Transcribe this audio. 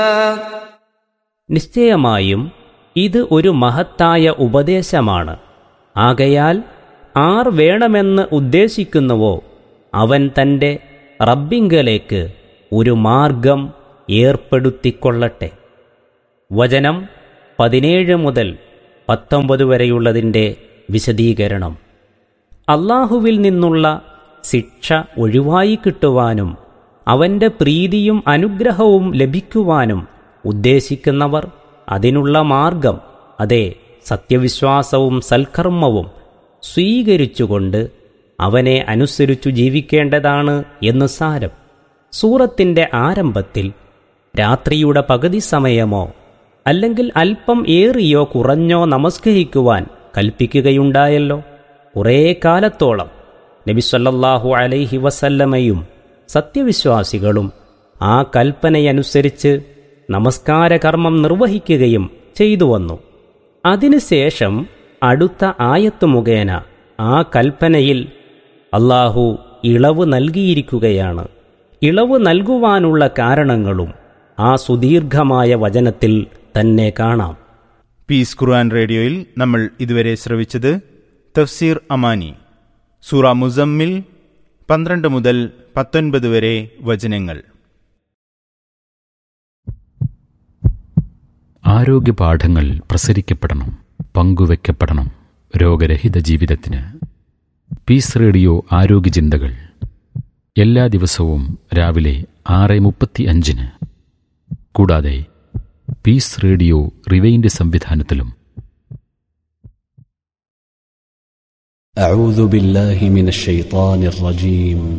നിശ്ചയമായും ഇത് ഒരു മഹത്തായ ഉപദേശമാണ് ആകയാൽ ആർ വേണമെന്ന് ഉദ്ദേശിക്കുന്നുവോ അവൻ തൻ്റെ റബ്ബിങ്കലേക്ക് ഒരു മാർഗം ഏർപ്പെടുത്തിക്കൊള്ളട്ടെ വചനം പതിനേഴ് മുതൽ പത്തൊമ്പത് വരെയുള്ളതിൻ്റെ വിശദീകരണം അള്ളാഹുവിൽ നിന്നുള്ള ശിക്ഷ ഒഴിവായി കിട്ടുവാനും അവൻ്റെ പ്രീതിയും അനുഗ്രഹവും ലഭിക്കുവാനും ഉദ്ദേശിക്കുന്നവർ അതിനുള്ള മാർഗം അതെ സത്യവിശ്വാസവും സൽക്കർമ്മവും സ്വീകരിച്ചുകൊണ്ട് അവനെ അനുസരിച്ചു ജീവിക്കേണ്ടതാണ് എന്ന് സാരം സൂറത്തിൻ്റെ ആരംഭത്തിൽ രാത്രിയുടെ പകുതി സമയമോ അല്ലെങ്കിൽ അല്പം ഏറിയോ കുറഞ്ഞോ നമസ്കരിക്കുവാൻ കൽപ്പിക്കുകയുണ്ടായല്ലോ കുറേ കാലത്തോളം നബിസ്വല്ലാഹു അലൈഹി വസല്ലമയും സത്യവിശ്വാസികളും ആ കൽപ്പനയനുസരിച്ച് നമസ്കാരകർമ്മം നിർവഹിക്കുകയും ചെയ്തു വന്നു അതിനുശേഷം അടുത്ത ആയത്ത് മുഖേന ആ കൽപ്പനയിൽ അള്ളാഹു ഇളവ് നൽകിയിരിക്കുകയാണ് ഇളവ് നൽകുവാനുള്ള കാരണങ്ങളും ആ സുദീർഘമായ വചനത്തിൽ തന്നെ കാണാം പീസ് ഖുർആൻ റേഡിയോയിൽ നമ്മൾ ഇതുവരെ ശ്രവിച്ചത് തഫ്സീർ അമാനി സൂറ മുസമ്മിൽ പന്ത്രണ്ട് മുതൽ പത്തൊൻപത് വരെ വചനങ്ങൾ ആരോഗ്യപാഠങ്ങൾ പ്രസരിക്കപ്പെടണം പങ്കുവെക്കപ്പെടണം രോഗരഹിത ജീവിതത്തിന് പീസ് റേഡിയോ ആരോഗ്യ ചിന്തകൾ എല്ലാ ദിവസവും രാവിലെ ആറ് മുപ്പത്തി അഞ്ചിന് കൂടാതെ പീസ് റേഡിയോ റിവൈൻഡ് സംവിധാനത്തിലും أعوذ بالله من الشيطان الرجيم